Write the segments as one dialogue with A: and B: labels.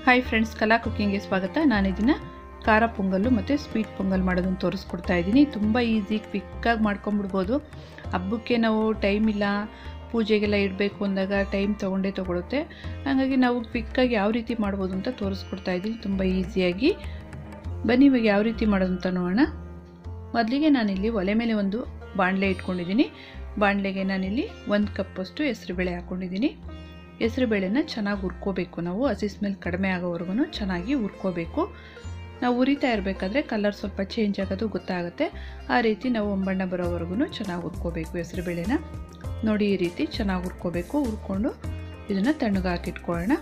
A: hi friends ಕಲಾ ಕುಕ್ಕಿಂಗ್ಗೆ ಸ್ವಾಗತ ನಾನು ಇದನ್ನು ಖಾರ ಪೊಂಗಲ್ಲು ಮತ್ತು ಸ್ವೀಟ್ ಪೊಂಗಲ್ ಮಾಡೋದನ್ನು ತೋರಿಸ್ಕೊಡ್ತಾ ಇದ್ದೀನಿ ತುಂಬ ಈಸಿ ಕ್ವಿಕ್ಕಾಗಿ ಮಾಡ್ಕೊಂಬಿಡ್ಬೋದು ಹಬ್ಬಕ್ಕೆ ನಾವು ಟೈಮ್ ಇಲ್ಲ ಪೂಜೆಗೆಲ್ಲ ಇಡಬೇಕು ಅಂದಾಗ ಟೈಮ್ ತೊಗೊಂಡೇ ತೊಗೊಳುತ್ತೆ ಹಾಗಾಗಿ ನಾವು ಕ್ವಿಕ್ಕಾಗಿ ಯಾವ ರೀತಿ ಮಾಡ್ಬೋದು ಅಂತ ತೋರಿಸ್ಕೊಡ್ತಾ ಇದ್ದೀನಿ ತುಂಬ ಈಸಿಯಾಗಿ ಬನ್ನಿ ಇವಾಗ ಯಾವ ರೀತಿ ಮಾಡೋದು ಅಂತ ನೋಡೋಣ ಮೊದಲಿಗೆ ನಾನಿಲ್ಲಿ ಒಲೆ ಮೇಲೆ ಒಂದು ಬಾಣಲೆ ಇಟ್ಕೊಂಡಿದ್ದೀನಿ ಬಾಣಲೆಗೆ ನಾನಿಲ್ಲಿ ಒಂದು ಕಪ್ಪಷ್ಟು ಹೆಸರುಬೇಳೆ ಹಾಕ್ಕೊಂಡಿದ್ದೀನಿ ಹೆಸರುಬೇಳೆನ ಚೆನ್ನಾಗಿ ಹುರ್ಕೋಬೇಕು ನಾವು ಹಸಿ ಸ್ಮೆಲ್ ಕಡಿಮೆ ಆಗೋವರೆಗೂ ಚೆನ್ನಾಗಿ ಹುರ್ಕೋಬೇಕು ನಾವು ಉರಿತಾ ಇರಬೇಕಾದ್ರೆ ಕಲರ್ ಸ್ವಲ್ಪ ಚೇಂಜ್ ಆಗೋದು ಗೊತ್ತಾಗುತ್ತೆ ಆ ರೀತಿ ನಾವು ಒಂಬಣ್ಣ ಬರೋವರೆಗೂ ಚೆನ್ನಾಗಿ ಹುರ್ಕೋಬೇಕು ಹೆಸರುಬೇಳೆನ ನೋಡಿ ಈ ರೀತಿ ಚೆನ್ನಾಗಿ ಹುರ್ಕೋಬೇಕು ಹುರ್ಕೊಂಡು ಇದನ್ನು ತಣ್ಣಗೆ ಹಾಕಿಟ್ಕೊಳ್ಳೋಣ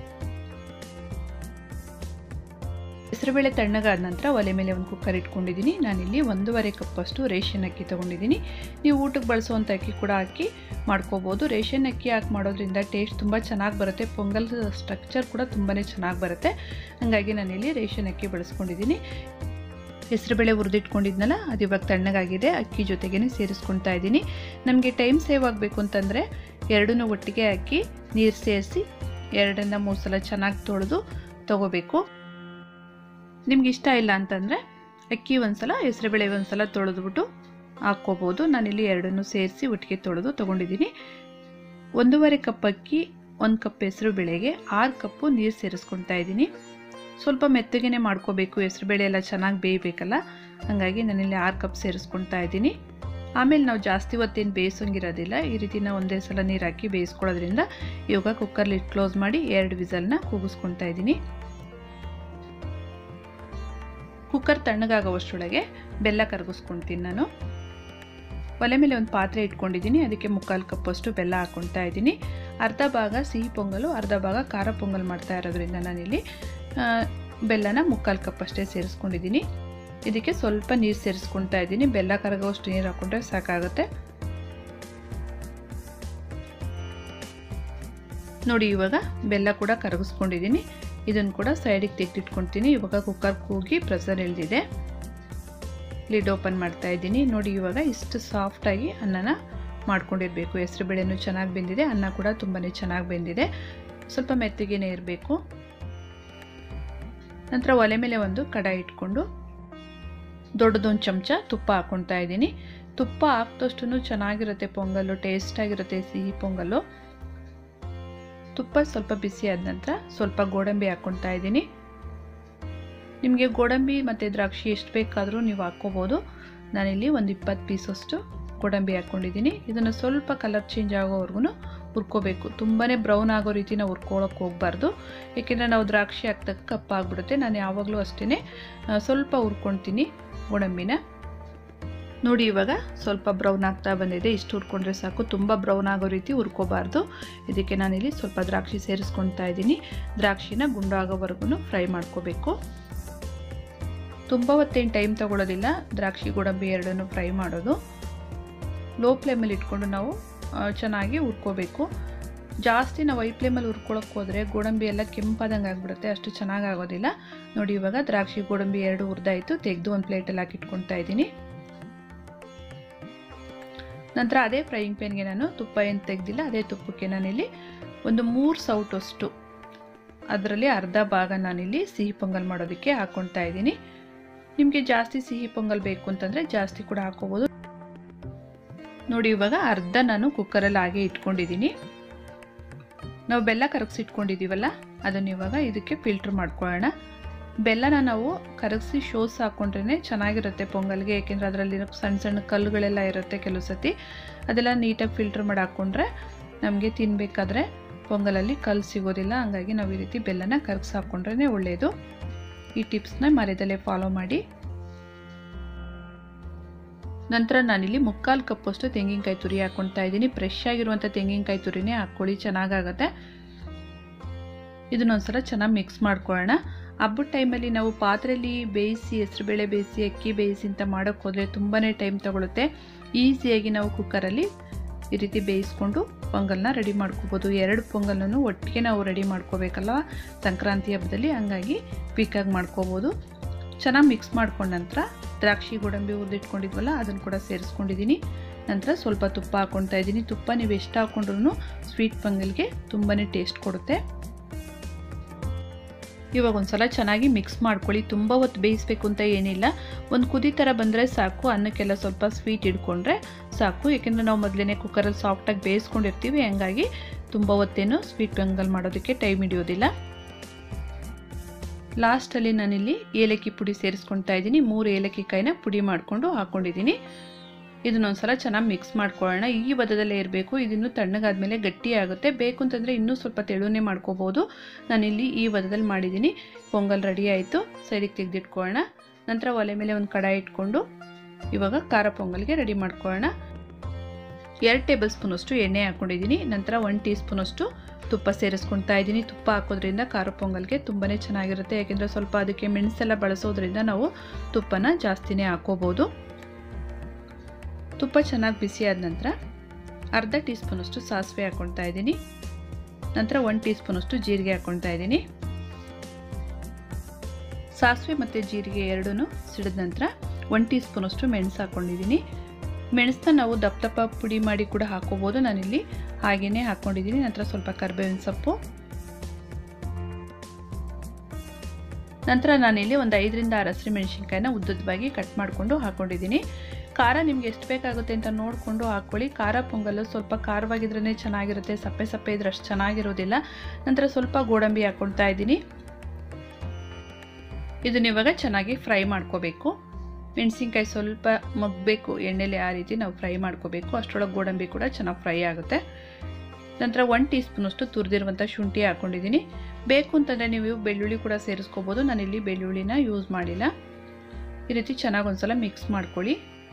A: ಹೆಸರುಬೇಳೆ ತಣ್ಣಗಾದ ನಂತರ ಒಲೆ ಮೇಲೆ ಒಂದು ಕುಕ್ಕರ್ ಇಟ್ಕೊಂಡಿದ್ದೀನಿ ನಾನಿಲ್ಲಿ ಒಂದೂವರೆ ಕಪ್ಪಷ್ಟು ರೇಷನ್ ಅಕ್ಕಿ ತೊಗೊಂಡಿದ್ದೀನಿ ನೀವು ಊಟಕ್ಕೆ ಬಳಸುವಂಥ ಅಕ್ಕಿ ಕೂಡ ಹಾಕಿ ಮಾಡ್ಕೋಬೋದು ರೇಷನ್ ಅಕ್ಕಿ ಹಾಕಿ ಮಾಡೋದ್ರಿಂದ ಟೇಸ್ಟ್ ತುಂಬ ಚೆನ್ನಾಗಿ ಬರುತ್ತೆ ಪೊಂಗಲ್ ಸ್ಟ್ರಕ್ಚರ್ ಕೂಡ ತುಂಬಾ ಚೆನ್ನಾಗಿ ಬರುತ್ತೆ ಹಾಗಾಗಿ ನಾನಿಲ್ಲಿ ರೇಷನ್ ಅಕ್ಕಿ ಬಳಸ್ಕೊಂಡಿದ್ದೀನಿ ಹೆಸರುಬೇಳೆ ಹುರಿದಿಟ್ಕೊಂಡಿದ್ನಲ್ಲ ಅದು ಇವಾಗ ತಣ್ಣಗಾಗಿದೆ ಅಕ್ಕಿ ಜೊತೆಗೇ ಸೇರಿಸ್ಕೊಳ್ತಾ ಇದ್ದೀನಿ ನಮಗೆ ಟೈಮ್ ಸೇವ್ ಆಗಬೇಕು ಅಂತಂದರೆ ಎರಡನ್ನೂ ಒಟ್ಟಿಗೆ ಹಾಕಿ ನೀರು ಸೇರಿಸಿ ಎರಡರಿಂದ ಮೂರು ಸಲ ಚೆನ್ನಾಗಿ ತೊಳೆದು ತೊಗೋಬೇಕು ನಿಮ್ಗೆ ಇಷ್ಟ ಇಲ್ಲ ಅಂತಂದರೆ ಅಕ್ಕಿ ಒಂದ್ಸಲ ಹೆಸರುಬೇಳೆ ಒಂದ್ಸಲ ತೊಳೆದ್ಬಿಟ್ಟು ಹಾಕ್ಕೋಬೋದು ನಾನಿಲ್ಲಿ ಎರಡನ್ನೂ ಸೇರಿಸಿ ಒಟ್ಟಿಗೆ ತೊಳೆದು ತೊಗೊಂಡಿದ್ದೀನಿ ಒಂದೂವರೆ ಕಪ್ ಅಕ್ಕಿ ಒಂದು ಕಪ್ ಹೆಸರು ಬೇಳೆಗೆ ಆರು ಕಪ್ಪು ನೀರು ಸೇರಿಸ್ಕೊಳ್ತಾ ಇದ್ದೀನಿ ಸ್ವಲ್ಪ ಮೆತ್ತಗೆ ಮಾಡ್ಕೋಬೇಕು ಹೆಸರುಬೇಳೆ ಎಲ್ಲ ಚೆನ್ನಾಗಿ ಬೇಯಬೇಕಲ್ಲ ಹಾಗಾಗಿ ನಾನಿಲ್ಲಿ ಆರು ಕಪ್ ಸೇರಿಸ್ಕೊಳ್ತಾ ಇದ್ದೀನಿ ಆಮೇಲೆ ನಾವು ಜಾಸ್ತಿ ಹೊತ್ತೇನು ಬೇಯಿಸೋಂಗಿರೋದಿಲ್ಲ ಈ ರೀತಿ ನಾವು ಒಂದೇ ಸಲ ನೀರು ಹಾಕಿ ಬೇಯಿಸ್ಕೊಳ್ಳೋದ್ರಿಂದ ಇವಾಗ ಕುಕ್ಕರ್ಲಿ ಕ್ಲೋಸ್ ಮಾಡಿ ಎರಡು ವಿಸಲ್ನ ಕೂಗಿಸ್ಕೊಳ್ತಾ ಇದ್ದೀನಿ ಕುಕ್ಕರ್ ತಣ್ಣಗಾಗೋವಷ್ಟರೊಳಗೆ ಬೆಲ್ಲ ಕರಗಿಸ್ಕೊಳ್ತೀನಿ ನಾನು ಒಲೆ ಮೇಲೆ ಒಂದು ಪಾತ್ರೆ ಇಟ್ಕೊಂಡಿದ್ದೀನಿ ಅದಕ್ಕೆ ಮುಕ್ಕಾಲು ಕಪ್ಪಷ್ಟು ಬೆಲ್ಲ ಹಾಕ್ಕೊಳ್ತಾ ಇದ್ದೀನಿ ಅರ್ಧ ಭಾಗ ಸಿಹಿ ಪೊಂಗಲು ಅರ್ಧ ಭಾಗ ಖಾರ ಪೊಂಗಲ್ ಮಾಡ್ತಾ ಇರೋದ್ರಿಂದ ನಾನಿಲ್ಲಿ ಬೆಲ್ಲನ ಮುಕ್ಕಾಲು ಕಪ್ಪಷ್ಟೇ ಸೇರಿಸ್ಕೊಂಡಿದ್ದೀನಿ ಇದಕ್ಕೆ ಸ್ವಲ್ಪ ನೀರು ಸೇರಿಸ್ಕೊಳ್ತಾ ಇದ್ದೀನಿ ಬೆಲ್ಲ ಕರಗೋಷ್ಟು ನೀರು ಹಾಕ್ಕೊಂಡ್ರೆ ಸಾಕಾಗುತ್ತೆ ನೋಡಿ ಇವಾಗ ಬೆಲ್ಲ ಕೂಡ ಕರಗಿಸ್ಕೊಂಡಿದ್ದೀನಿ ಇದನ್ನು ಕೂಡ ಸೈಡಿಗೆ ತೆಗೆದಿಟ್ಕೊಳ್ತೀನಿ ಇವಾಗ ಕುಕ್ಕರ್ ಕೂಗಿ ಪ್ರೆಸರ್ ಇಳಿದಿದೆ ಲಿಡ್ ಓಪನ್ ಮಾಡ್ತಾ ಇದ್ದೀನಿ ನೋಡಿ ಇವಾಗ ಇಷ್ಟು ಸಾಫ್ಟಾಗಿ ಅನ್ನನ ಮಾಡ್ಕೊಂಡಿರಬೇಕು ಹೆಸರು ಬೇಳೆನೂ ಚೆನ್ನಾಗಿ ಬೆಂದಿದೆ ಅನ್ನ ಕೂಡ ತುಂಬಾ ಚೆನ್ನಾಗಿ ಬೆಂದಿದೆ ಸ್ವಲ್ಪ ಮೆತ್ತಗೇನೆ ಇರಬೇಕು ನಂತರ ಒಲೆ ಮೇಲೆ ಒಂದು ಕಡಾಯಿ ಇಟ್ಕೊಂಡು ದೊಡ್ಡದೊಂದು ಚಮಚ ತುಪ್ಪ ಹಾಕ್ಕೊಳ್ತಾ ಇದ್ದೀನಿ ತುಪ್ಪ ಹಾಕ್ದಷ್ಟು ಚೆನ್ನಾಗಿರುತ್ತೆ ಪೊಂಗಲ್ಲು ಟೇಸ್ಟಾಗಿರುತ್ತೆ ಸಿಹಿ ಪೊಂಗಲ್ಲು ತುಪ್ಪ ಸ್ವಲ್ಪ ಬಿಸಿ ಆದ ನಂತರ ಸ್ವಲ್ಪ ಗೋಡಂಬಿ ಹಾಕ್ಕೊಳ್ತಾ ಇದ್ದೀನಿ ನಿಮಗೆ ಗೋಡಂಬಿ ಮತ್ತು ದ್ರಾಕ್ಷಿ ಎಷ್ಟು ಬೇಕಾದರೂ ನೀವು ಹಾಕ್ಕೋಬೋದು ನಾನಿಲ್ಲಿ ಒಂದು ಇಪ್ಪತ್ತು ಪೀಸಷ್ಟು ಗೋಡಂಬಿ ಹಾಕ್ಕೊಂಡಿದ್ದೀನಿ ಇದನ್ನು ಸ್ವಲ್ಪ ಕಲರ್ ಚೇಂಜ್ ಆಗೋವರೆಗೂ ಹುರ್ಕೋಬೇಕು ತುಂಬಾ ಬ್ರೌನ್ ಆಗೋ ರೀತಿ ನಾವು ಹುರ್ಕೊಳ್ಳೋಕೆ ಹೋಗಬಾರ್ದು ಏಕೆಂದರೆ ನಾವು ದ್ರಾಕ್ಷಿ ಹಾಕ್ದಾಗ ಕಪ್ಪಾಗ್ಬಿಡುತ್ತೆ ನಾನು ಯಾವಾಗಲೂ ಅಷ್ಟೇ ಸ್ವಲ್ಪ ಹುರ್ಕೊಳ್ತೀನಿ ಗೋಡಂಬಿನ ನೋಡಿ ಇವಾಗ ಸ್ವಲ್ಪ ಬ್ರೌನ್ ಆಗ್ತಾ ಬಂದಿದೆ ಇಷ್ಟು ಹುರ್ಕೊಂಡ್ರೆ ಸಾಕು ತುಂಬ ಬ್ರೌನ್ ಆಗೋ ರೀತಿ ಹುರ್ಕೋಬಾರ್ದು ಇದಕ್ಕೆ ನಾನಿಲ್ಲಿ ಸ್ವಲ್ಪ ದ್ರಾಕ್ಷಿ ಸೇರಿಸ್ಕೊಳ್ತಾ ಇದ್ದೀನಿ ದ್ರಾಕ್ಷಿನ ಗುಂಡು ಆಗೋವರೆಗೂ ಫ್ರೈ ಮಾಡ್ಕೋಬೇಕು ತುಂಬ ಹೊತ್ತೇನು ಟೈಮ್ ತೊಗೊಳೋದಿಲ್ಲ ದ್ರಾಕ್ಷಿ ಗೋಡಂಬಿ ಎರಡನ್ನು ಫ್ರೈ ಮಾಡೋದು ಲೋ ಫ್ಲೇಮಲ್ಲಿ ಇಟ್ಕೊಂಡು ನಾವು ಚೆನ್ನಾಗಿ ಹುರ್ಕೋಬೇಕು ಜಾಸ್ತಿ ನಾವು ಐ ಫ್ಲೇಮಲ್ಲಿ ಹುರ್ಕೊಳಕ್ಕೆ ಹೋದರೆ ಗೋಡಂಬಿ ಎಲ್ಲ ಕೆಂಪಾದಂಗೆ ಆಗಿಬಿಡುತ್ತೆ ಅಷ್ಟು ಚೆನ್ನಾಗಿ ಆಗೋದಿಲ್ಲ ನೋಡಿ ಇವಾಗ ದ್ರಾಕ್ಷಿ ಗೋಡಂಬಿ ಎರಡು ಹುರಿದಾಯಿತು ತೆಗೆದು ಒಂದು ಪ್ಲೇಟಲ್ಲಿ ಹಾಕಿ ಇಟ್ಕೊಳ್ತಾ ಇದ್ದೀನಿ ನಂತರ ಅದೇ ಫ್ರೈಯಿಂಗ್ ಪ್ಯಾನ್ಗೆ ನಾನು ತುಪ್ಪ ಏನು ತೆಗೆದಿಲ್ಲ ಅದೇ ತುಪ್ಪಕ್ಕೆ ನಾನಿಲ್ಲಿ ಒಂದು ಮೂರು ಸೌಟಷ್ಟು ಅದರಲ್ಲಿ ಅರ್ಧ ಭಾಗ ನಾನಿಲ್ಲಿ ಸಿಹಿ ಪೊಂಗಲ್ ಮಾಡೋದಕ್ಕೆ ಹಾಕ್ಕೊಳ್ತಾ ಇದ್ದೀನಿ ನಿಮಗೆ ಜಾಸ್ತಿ ಸಿಹಿ ಪೊಂಗಲ್ ಬೇಕು ಅಂತಂದರೆ ಜಾಸ್ತಿ ಕೂಡ ಹಾಕೋಬೋದು ನೋಡಿ ಇವಾಗ ಅರ್ಧ ನಾನು ಕುಕ್ಕರಲ್ಲಿ ಹಾಗೆ ಇಟ್ಕೊಂಡಿದ್ದೀನಿ ನಾವು ಬೆಲ್ಲ ಕರಗಿಸಿ ಇಟ್ಕೊಂಡಿದ್ದೀವಲ್ಲ ಅದನ್ನು ಇವಾಗ ಇದಕ್ಕೆ ಫಿಲ್ಟ್ರ್ ಮಾಡ್ಕೊಳ್ಳೋಣ ಬೆಲ್ಲನ ನಾವು ಕರಗಿಸಿ ಶೋಸ್ ಹಾಕ್ಕೊಂಡ್ರೆ ಚೆನ್ನಾಗಿರುತ್ತೆ ಪೊಂಗಲ್ಗೆ ಏಕೆಂದರೆ ಅದರಲ್ಲಿ ಸಣ್ಣ ಸಣ್ಣ ಕಲ್ಲುಗಳೆಲ್ಲ ಇರುತ್ತೆ ಕೆಲವು ಸತಿ ಅದೆಲ್ಲ ನೀಟಾಗಿ ಫಿಲ್ಟ್ರ್ ಮಾಡಿ ಹಾಕ್ಕೊಂಡ್ರೆ ನಮಗೆ ತಿನ್ನಬೇಕಾದ್ರೆ ಪೊಂಗಲಲ್ಲಿ ಕಲ್ಲು ಸಿಗೋದಿಲ್ಲ ಹಂಗಾಗಿ ನಾವು ಈ ರೀತಿ ಬೆಲ್ಲನ ಕರಗಿಸಿ ಹಾಕ್ಕೊಂಡ್ರೆ ಒಳ್ಳೆಯದು ಈ ಟಿಪ್ಸ್ನ ಮರೆಯದಲ್ಲೇ ಫಾಲೋ ಮಾಡಿ ನಂತರ ನಾನಿಲ್ಲಿ ಮುಕ್ಕಾಲು ಕಪ್ಪಷ್ಟು ತೆಂಗಿನಕಾಯಿ ತುರಿ ಹಾಕ್ಕೊಳ್ತಾ ಇದ್ದೀನಿ ಫ್ರೆಶ್ ಆಗಿರುವಂಥ ತೆಂಗಿನಕಾಯಿ ತುರಿನೇ ಹಾಕ್ಕೊಳ್ಳಿ ಚೆನ್ನಾಗಾಗುತ್ತೆ ಇದನ್ನೊಂದ್ಸಲ ಚೆನ್ನಾಗಿ ಮಿಕ್ಸ್ ಮಾಡ್ಕೊಳ್ಳೋಣ ಹಬ್ಬದ ಟೈಮಲ್ಲಿ ನಾವು ಪಾತ್ರೆಯಲ್ಲಿ ಬೇಯಿಸಿ ಹೆಸರುಬೇಳೆ ಬೇಯಿಸಿ ಅಕ್ಕಿ ಬೇಯಿಸಿ ಅಂತ ಮಾಡೋಕ್ಕೆ ಹೋದರೆ ತುಂಬಾ ಟೈಮ್ ತೊಗೊಳುತ್ತೆ ಈಸಿಯಾಗಿ ನಾವು ಕುಕ್ಕರಲ್ಲಿ ಈ ರೀತಿ ಬೇಯಿಸ್ಕೊಂಡು ಪೊಂಗಲ್ನ ರೆಡಿ ಮಾಡ್ಕೋಬೋದು ಎರಡು ಪೊಂಗಲನ್ನು ಒಟ್ಟಿಗೆ ನಾವು ರೆಡಿ ಮಾಡ್ಕೋಬೇಕಲ್ವ ಸಂಕ್ರಾಂತಿ ಹಬ್ಬದಲ್ಲಿ ಹಂಗಾಗಿ ಕ್ವಿಕ್ಕಾಗಿ ಮಾಡ್ಕೋಬೋದು ಚೆನ್ನಾಗಿ ಮಿಕ್ಸ್ ಮಾಡ್ಕೊಂಡ ನಂತರ ದ್ರಾಕ್ಷಿ ಗೋಡಂಬಿ ಹುರಿದಿಟ್ಕೊಂಡಿದ್ವಲ್ಲ ಅದನ್ನು ಕೂಡ ಸೇರಿಸ್ಕೊಂಡಿದ್ದೀನಿ ನಂತರ ಸ್ವಲ್ಪ ತುಪ್ಪ ಹಾಕ್ಕೊಳ್ತಾ ಇದ್ದೀನಿ ತುಪ್ಪ ನೀವು ಎಷ್ಟು ಹಾಕ್ಕೊಂಡ್ರೂ ಸ್ವೀಟ್ ಪೊಂಗಲ್ಗೆ ತುಂಬಾ ಟೇಸ್ಟ್ ಕೊಡುತ್ತೆ ಇವಾಗ ಒಂದು ಸಲ ಚೆನ್ನಾಗಿ ಮಿಕ್ಸ್ ಮಾಡ್ಕೊಳ್ಳಿ ತುಂಬ ಹೊತ್ತು ಬೇಯಿಸ್ಬೇಕು ಅಂತ ಏನಿಲ್ಲ ಒಂದು ಕುದಿ ಥರ ಬಂದರೆ ಸಾಕು ಅನ್ನಕ್ಕೆಲ್ಲ ಸ್ವಲ್ಪ ಸ್ವೀಟ್ ಇಟ್ಕೊಂಡ್ರೆ ಸಾಕು ಏಕೆಂದರೆ ನಾವು ಮೊದಲೇ ಕುಕ್ಕರಲ್ಲಿ ಸಾಫ್ಟಾಗಿ ಬೇಯಿಸ್ಕೊಂಡಿರ್ತೀವಿ ಹಂಗಾಗಿ ತುಂಬ ಹೊತ್ತೇನು ಸ್ವೀಟ್ ಪೊಂಗಲ್ ಮಾಡೋದಕ್ಕೆ ಟೈಮ್ ಹಿಡಿಯೋದಿಲ್ಲ ಲಾಸ್ಟಲ್ಲಿ ನಾನಿಲ್ಲಿ ಏಲಕ್ಕಿ ಪುಡಿ ಸೇರಿಸ್ಕೊಳ್ತಾ ಇದ್ದೀನಿ ಮೂರು ಏಲಕ್ಕಿ ಕಾಯಿನ ಪುಡಿ ಮಾಡಿಕೊಂಡು ಹಾಕ್ಕೊಂಡಿದ್ದೀನಿ ಇದನ್ನೊಂದ್ಸಲ ಚೆನ್ನಾಗಿ ಮಿಕ್ಸ್ ಮಾಡ್ಕೊಳ್ಳೋಣ ಈ ಬದದಲ್ಲೇ ಇರಬೇಕು ಇದನ್ನು ತಣ್ಣಗಾದ್ಮೇಲೆ ಗಟ್ಟಿ ಆಗುತ್ತೆ ಬೇಕು ಅಂತಂದರೆ ಇನ್ನೂ ಸ್ವಲ್ಪ ತೆಳುನೇ ಮಾಡ್ಕೋಬೋದು ನಾನಿಲ್ಲಿ ಈ ಬದದಲ್ಲಿ ಮಾಡಿದ್ದೀನಿ ಪೊಂಗಲ್ ರೆಡಿ ಆಯಿತು ಸೈಡಿಗೆ ತೆಗೆದಿಟ್ಕೊಳ್ಳೋಣ ನಂತರ ಒಲೆ ಮೇಲೆ ಒಂದು ಕಡಾಯಿ ಇಟ್ಕೊಂಡು ಇವಾಗ ಖಾರ ಪೊಂಗಲ್ಗೆ ರೆಡಿ ಮಾಡ್ಕೊಳ್ಳೋಣ ಎರಡು ಟೇಬಲ್ ಸ್ಪೂನಷ್ಟು ಎಣ್ಣೆ ಹಾಕ್ಕೊಂಡಿದ್ದೀನಿ ನಂತರ ಒನ್ ಟೀ ಸ್ಪೂನಷ್ಟು ತುಪ್ಪ ಸೇರಿಸ್ಕೊಳ್ತಾ ಇದ್ದೀನಿ ತುಪ್ಪ ಹಾಕೋದ್ರಿಂದ ಖಾರ ಪೊಂಗಲ್ಗೆ ತುಂಬಾ ಚೆನ್ನಾಗಿರುತ್ತೆ ಯಾಕೆಂದರೆ ಸ್ವಲ್ಪ ಅದಕ್ಕೆ ಮೆಣಸೆಲ್ಲ ಬಳಸೋದ್ರಿಂದ ನಾವು ತುಪ್ಪನ ಜಾಸ್ತಿನೇ ಹಾಕೋಬೋದು ತುಪ್ಪ ಚೆನ್ನಾಗಿ ಬಿಸಿ ಆದ ನಂತರ ಅರ್ಧ ಟೀ ಸ್ಪೂನಷ್ಟು ಸಾಸಿವೆ ಹಾಕ್ಕೊಳ್ತಾ ಇದ್ದೀನಿ ನಂತರ ಒನ್ ಟೀ ಸ್ಪೂನಷ್ಟು ಜೀರಿಗೆ ಹಾಕ್ಕೊಳ್ತಾ ಇದ್ದೀನಿ ಸಾಸಿವೆ ಮತ್ತು ಜೀರಿಗೆ ಎರಡೂ ಸಿಡಿದ ನಂತರ ಒನ್ ಟೀ ಸ್ಪೂನಷ್ಟು ಮೆಣಸು ಹಾಕ್ಕೊಂಡಿದ್ದೀನಿ ಮೆಣಸನ್ನ ನಾವು ದಪ್ಪ ದಪ್ಪ ಪುಡಿ ಮಾಡಿ ಕೂಡ ಹಾಕೋಬೋದು ನಾನಿಲ್ಲಿ ಹಾಗೇ ಹಾಕ್ಕೊಂಡಿದ್ದೀನಿ ನಂತರ ಸ್ವಲ್ಪ ಕರಿಬೇವಿನ ಸೊಪ್ಪು ನಂತರ ನಾನಿಲ್ಲಿ ಒಂದು ಐದರಿಂದ ಆರು ಹಸಿರು ಮೆಣಸಿನ್ಕಾಯಿನ ಉದ್ದುದ್ದವಾಗಿ ಕಟ್ ಮಾಡಿಕೊಂಡು ಹಾಕ್ಕೊಂಡಿದ್ದೀನಿ ಖಾರ ನಿಮ್ಗೆ ಎಷ್ಟು ಬೇಕಾಗುತ್ತೆ ಅಂತ ನೋಡಿಕೊಂಡು ಹಾಕ್ಕೊಳ್ಳಿ ಖಾರ ಪೊಂಗಲ್ಲು ಸ್ವಲ್ಪ ಖಾರವಾಗಿದ್ರೇ ಚೆನ್ನಾಗಿರುತ್ತೆ ಸಪ್ಪೆ ಸಪ್ಪೆ ಇದ್ರೆ ಅಷ್ಟು ಚೆನ್ನಾಗಿರೋದಿಲ್ಲ ನಂತರ ಸ್ವಲ್ಪ ಗೋಡಂಬಿ ಹಾಕ್ಕೊಳ್ತಾ ಇದ್ದೀನಿ ಇದನ್ನ ಇವಾಗ ಚೆನ್ನಾಗಿ ಫ್ರೈ ಮಾಡ್ಕೋಬೇಕು ಮೆಣಸಿನ್ಕಾಯಿ ಸ್ವಲ್ಪ ಮಗ್ಬೇಕು ಎಣ್ಣೆಲಿ ಆ ರೀತಿ ನಾವು ಫ್ರೈ ಮಾಡ್ಕೋಬೇಕು ಅಷ್ಟರೊಳಗೆ ಗೋಡಂಬಿ ಕೂಡ ಚೆನ್ನಾಗಿ ಫ್ರೈ ಆಗುತ್ತೆ ನಂತರ ಒನ್ ಟೀ ಸ್ಪೂನಷ್ಟು ತುರಿದಿರುವಂಥ ಶುಂಠಿ ಹಾಕ್ಕೊಂಡಿದ್ದೀನಿ ಬೇಕು ಅಂತಂದರೆ ನೀವು ಬೆಳ್ಳುಳ್ಳಿ ಕೂಡ ಸೇರಿಸ್ಕೋಬೋದು ನಾನಿಲ್ಲಿ ಬೆಳ್ಳುಳ್ಳಿನ ಯೂಸ್ ಮಾಡಿಲ್ಲ ಈ ರೀತಿ ಚೆನ್ನಾಗಿ ಒಂದ್ಸಲ ಮಿಕ್ಸ್ ಮಾಡ್ಕೊಳ್ಳಿ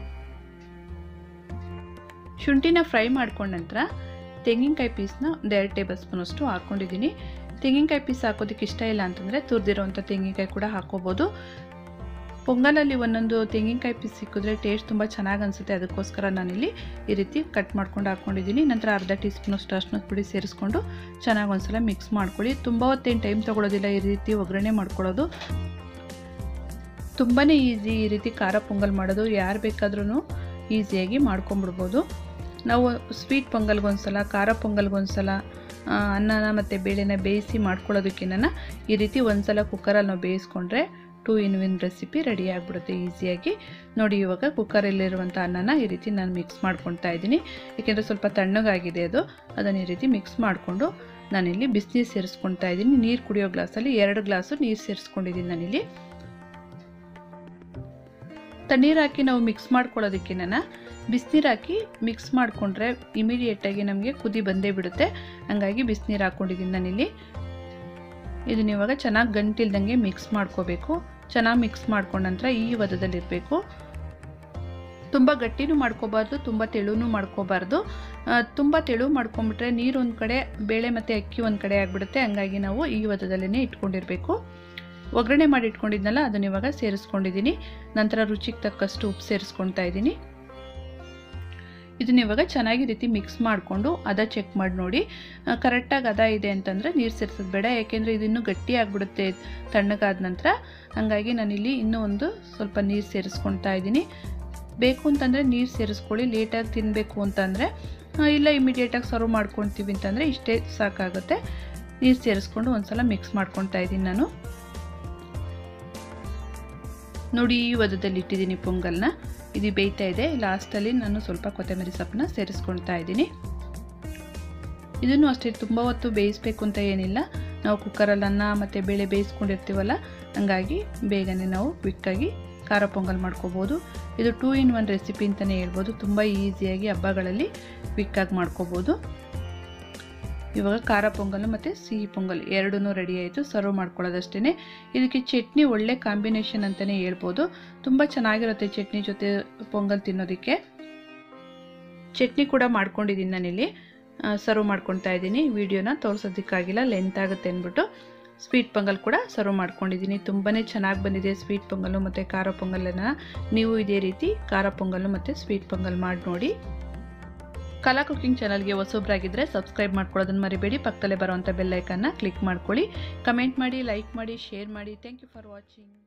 A: ಶುಂಠಿನ ಫ್ರೈ ಮಾಡ್ಕೊಂಡ ನಂತರ ತೆಂಗಿನಕಾಯಿ ಪೀಸ್ನ ಒಂದು ಎರಡು ಟೇಬಲ್ ಸ್ಪೂನಷ್ಟು ಹಾಕ್ಕೊಂಡಿದ್ದೀನಿ ತೆಂಗಿನಕಾಯಿ ಪೀಸ್ ಹಾಕೋದಕ್ಕೆ ಇಷ್ಟ ಇಲ್ಲ ಅಂತಂದರೆ ತುರಿದಿರೋವಂಥ ತೆಂಗಿನಕಾಯಿ ಕೂಡ ಹಾಕೋಬೋದು ಪೊಂಗಲಲ್ಲಿ ಒಂದೊಂದು ತೆಂಗಿನಕಾಯಿ ಪೀಸ್ ಸಿಕ್ಕಿದ್ರೆ ಟೇಸ್ಟ್ ತುಂಬ ಚೆನ್ನಾಗಿ ಅನಿಸುತ್ತೆ ಅದಕ್ಕೋಸ್ಕರ ನಾನಿಲ್ಲಿ ಈ ರೀತಿ ಕಟ್ ಮಾಡ್ಕೊಂಡು ಹಾಕ್ಕೊಂಡಿದ್ದೀನಿ ನಂತರ ಅರ್ಧ ಟೀ ಸ್ಪೂನಷ್ಟು ಅರ್ಶಿನದ ಪುಡಿ ಸೇರಿಸ್ಕೊಂಡು ಚೆನ್ನಾಗಿ ಒಂದ್ಸಲ ಮಿಕ್ಸ್ ಮಾಡ್ಕೊಳ್ಳಿ ತುಂಬ ಹೊತ್ತೇನು ಟೈಮ್ ತೊಗೊಳೋದಿಲ್ಲ ಈ ರೀತಿ ಒಗ್ಗರಣೆ ಮಾಡ್ಕೊಳ್ಳೋದು ತುಂಬಾ ಈಸಿ ಈ ರೀತಿ ಖಾರ ಪೊಂಗಲ್ ಮಾಡೋದು ಯಾರು ಬೇಕಾದ್ರೂ ಈಸಿಯಾಗಿ ಮಾಡ್ಕೊಂಬಿಡ್ಬೋದು ನಾವು ಸ್ವೀಟ್ ಪೊಂಗಲ್ಗೊಂದ್ಸಲ ಖಾರ ಪೊಂಗಲ್ಗೊಂದ್ಸಲ ಅನ್ನನ ಮತ್ತು ಬೇಳೆನ ಬೇಯಿಸಿ ಮಾಡ್ಕೊಳ್ಳೋದಕ್ಕಿನ್ನ ಈ ರೀತಿ ಒಂದ್ಸಲ ಕುಕ್ಕರಲ್ಲಿ ನಾವು ಬೇಯಿಸ್ಕೊಂಡ್ರೆ two in one recipe ready ಆಗಿಬಿಡುತ್ತೆ ಈಸಿಯಾಗಿ ನೋಡಿ ಇವಾಗ ಕುಕ್ಕರಲ್ಲಿರುವಂಥ ಅನ್ನನ ಈ ರೀತಿ ನಾನು ಮಿಕ್ಸ್ ಮಾಡ್ಕೊತಾ ಇದ್ದೀನಿ ಏಕೆಂದರೆ ಸ್ವಲ್ಪ ತಣ್ಣಗಾಗಿದೆ ಅದು ಅದನ್ನು ಈ ರೀತಿ ಮಿಕ್ಸ್ ಮಾಡಿಕೊಂಡು ನಾನಿಲ್ಲಿ ಬಿಸಿನೀರು ಸೇರಿಸ್ಕೊತಾ ಇದ್ದೀನಿ ನೀರು ಕುಡಿಯೋ ಗ್ಲಾಸಲ್ಲಿ ಎರಡು ಗ್ಲಾಸು ನೀರು ಸೇರಿಸ್ಕೊಂಡಿದ್ದೀನಿ ನಾನಿಲ್ಲಿ ತಣ್ಣೀರು ಹಾಕಿ ನಾವು ಮಿಕ್ಸ್ ಮಾಡ್ಕೊಳ್ಳೋದಕ್ಕಿನ್ನ ಬಿಸಿನೀರು ಹಾಕಿ ಮಿಕ್ಸ್ ಮಾಡಿಕೊಂಡ್ರೆ ಇಮಿಡಿಯೇಟಾಗಿ ನಮಗೆ ಕುದಿ ಬಂದೇ ಬಿಡುತ್ತೆ ಹಂಗಾಗಿ ಬಿಸಿನೀರು ಹಾಕ್ಕೊಂಡಿದ್ದೀನಿ ನಾನಿಲ್ಲಿ ಇದನ್ನ ಇವಾಗ ಚೆನ್ನಾಗಿ ಗಂಟಿಲ್ದಂಗೆ ಮಿಕ್ಸ್ ಮಾಡ್ಕೋಬೇಕು ಚೆನ್ನಾಗಿ ಮಿಕ್ಸ್ ಮಾಡ್ಕೊಂಡ ನಂತರ ಈ ವದದಲ್ಲಿರಬೇಕು ತುಂಬ ಗಟ್ಟಿನೂ ಮಾಡ್ಕೋಬಾರ್ದು ತುಂಬ ತೆಳುನೂ ಮಾಡ್ಕೋಬಾರ್ದು ತುಂಬ ತೆಳು ಮಾಡ್ಕೊಂಬಿಟ್ರೆ ನೀರು ಒಂದು ಕಡೆ ಬೇಳೆ ಮತ್ತು ಅಕ್ಕಿ ಒಂದು ಕಡೆ ಆಗಿಬಿಡುತ್ತೆ ಹಂಗಾಗಿ ನಾವು ಈ ವದದಲ್ಲೇ ಇಟ್ಕೊಂಡಿರಬೇಕು ಒಗ್ಗರಣೆ ಮಾಡಿ ಇಟ್ಕೊಂಡಿದ್ನಲ್ಲ ಅದನ್ನ ಇವಾಗ ಸೇರಿಸ್ಕೊಂಡಿದ್ದೀನಿ ನಂತರ ರುಚಿಗೆ ತಕ್ಕಷ್ಟು ಉಪ್ಪು ಸೇರಿಸ್ಕೊಳ್ತಾ ಇದ್ದೀನಿ ಇದನ್ನ ಇವಾಗ ಚೆನ್ನಾಗಿ ರೀತಿ ಮಿಕ್ಸ್ ಮಾಡಿಕೊಂಡು ಅದ ಚೆಕ್ ಮಾಡಿ ನೋಡಿ ಕರೆಕ್ಟಾಗಿ ಅದ ಇದೆ ಅಂತಂದರೆ ನೀರು ಸೇರಿಸೋದು ಬೇಡ ಯಾಕೆಂದರೆ ಇದಿನ್ನೂ ಗಟ್ಟಿ ಆಗಿಬಿಡುತ್ತೆ ತಣ್ಣಗಾದ ನಂತರ ಹಾಗಾಗಿ ನಾನಿಲ್ಲಿ ಇನ್ನೂ ಒಂದು ಸ್ವಲ್ಪ ನೀರು ಸೇರಿಸ್ಕೊಳ್ತಾ ಇದ್ದೀನಿ ಬೇಕು ಅಂತಂದರೆ ನೀರು ಸೇರಿಸ್ಕೊಳ್ಳಿ ಲೇಟಾಗಿ ತಿನ್ನಬೇಕು ಅಂತಂದರೆ ಇಲ್ಲ ಇಮಿಡಿಯೇಟಾಗಿ ಸರ್ವ್ ಮಾಡ್ಕೊಳ್ತೀವಿ ಅಂತಂದರೆ ಇಷ್ಟೇ ಸಾಕಾಗುತ್ತೆ ನೀರು ಸೇರಿಸ್ಕೊಂಡು ಒಂದ್ಸಲ ಮಿಕ್ಸ್ ಮಾಡ್ಕೊತಾ ಇದ್ದೀನಿ ನಾನು ನೋಡಿ ಈ ವದದಲ್ಲಿ ಇಟ್ಟಿದ್ದೀನಿ ಪೊಂಗಲ್ನ ಇದು ಬೇಯ್ತಾ ಇದೆ ಲಾಸ್ಟಲ್ಲಿ ನಾನು ಸ್ವಲ್ಪ ಕೊತ್ತಂಬರಿ ಸೊಪ್ಪನ್ನ ಸೇರಿಸ್ಕೊಳ್ತಾ ಇದ್ದೀನಿ ಇದನ್ನು ಅಷ್ಟೇ ತುಂಬ ಹೊತ್ತು ಬೇಯಿಸ್ಬೇಕು ಅಂತ ಏನಿಲ್ಲ ನಾವು ಕುಕ್ಕರಲ್ಲಿ ಅನ್ನ ಮತ್ತು ಬೇಳೆ ಬೇಯಿಸ್ಕೊಂಡಿರ್ತೀವಲ್ಲ ಹಂಗಾಗಿ ಬೇಗನೆ ನಾವು ಕ್ವಿಕ್ಕಾಗಿ ಖಾರ ಪೊಂಗಲ್ ಮಾಡ್ಕೋಬೋದು ಇದು ಟೂ ಇನ್ ಒನ್ ರೆಸಿಪಿ ಅಂತಲೇ ಹೇಳ್ಬೋದು ತುಂಬ ಈಸಿಯಾಗಿ ಹಬ್ಬಗಳಲ್ಲಿ ಕ್ವಿಕ್ಕಾಗಿ ಮಾಡ್ಕೋಬೋದು ಇವಾಗ ಖಾರ ಪೊಂಗಲ್ ಮತ್ತು ಸಿಹಿ ಪೊಂಗಲ್ ಎರಡೂ ರೆಡಿ ಆಯಿತು ಸರ್ವ್ ಮಾಡ್ಕೊಳ್ಳೋದಷ್ಟೇ ಇದಕ್ಕೆ ಚಟ್ನಿ ಒಳ್ಳೆ ಕಾಂಬಿನೇಷನ್ ಅಂತಲೇ ಹೇಳ್ಬೋದು ತುಂಬ ಚೆನ್ನಾಗಿರುತ್ತೆ ಚಟ್ನಿ ಜೊತೆ ಪೊಂಗಲ್ ತಿನ್ನೋದಕ್ಕೆ ಚಟ್ನಿ ಕೂಡ ಮಾಡ್ಕೊಂಡಿದ್ದೀನಿ ನಾನಿಲ್ಲಿ ಸರ್ವ್ ಮಾಡ್ಕೊತಾ ಇದ್ದೀನಿ ವಿಡಿಯೋನ ತೋರಿಸೋದಕ್ಕಾಗಿಲ್ಲ ಲೆಂತ್ ಆಗುತ್ತೆ ಅಂದ್ಬಿಟ್ಟು ಸ್ವೀಟ್ ಪೊಂಗಲ್ ಕೂಡ ಸರ್ವ್ ಮಾಡ್ಕೊಂಡಿದ್ದೀನಿ ತುಂಬಾ ಚೆನ್ನಾಗಿ ಬಂದಿದೆ ಸ್ವೀಟ್ ಪೊಂಗಲ್ಲು ಮತ್ತು ಖಾರ ಪೊಂಗಲನ್ನು ನೀವು ಇದೇ ರೀತಿ ಖಾರ ಪೊಂಗಲ್ಲು ಮತ್ತು ಸ್ವೀಟ್ ಪೊಂಗಲ್ ಮಾಡಿ ನೋಡಿ ಕಲಾ ಕುಕಿಂಗ್ ಚಾನಲ್ಗೆ ಹೊಸೊಬ್ರಾಗಿದ್ದರೆ ಸಬ್ಸ್ಕ್ರೈಬ್ ಮಾಡ್ಕೊಳ್ಳೋದನ್ನು ಮರಿಬೇಡಿ ಪಕ್ಕದಲ್ಲೇ ಬರುವಂಥ ಬೆಲ್ಲೈಕನ್ನ ಕ್ಲಿಕ್ ಮಾಡ್ಕೊಳ್ಳಿ ಕಮೆಂಟ್ ಮಾಡಿ ಲೈಕ್ ಮಾಡಿ ಶೇರ್ ಮಾಡಿ ಥ್ಯಾಂಕ್ ಯು ಫಾರ್ ವಾಚಿಂಗ್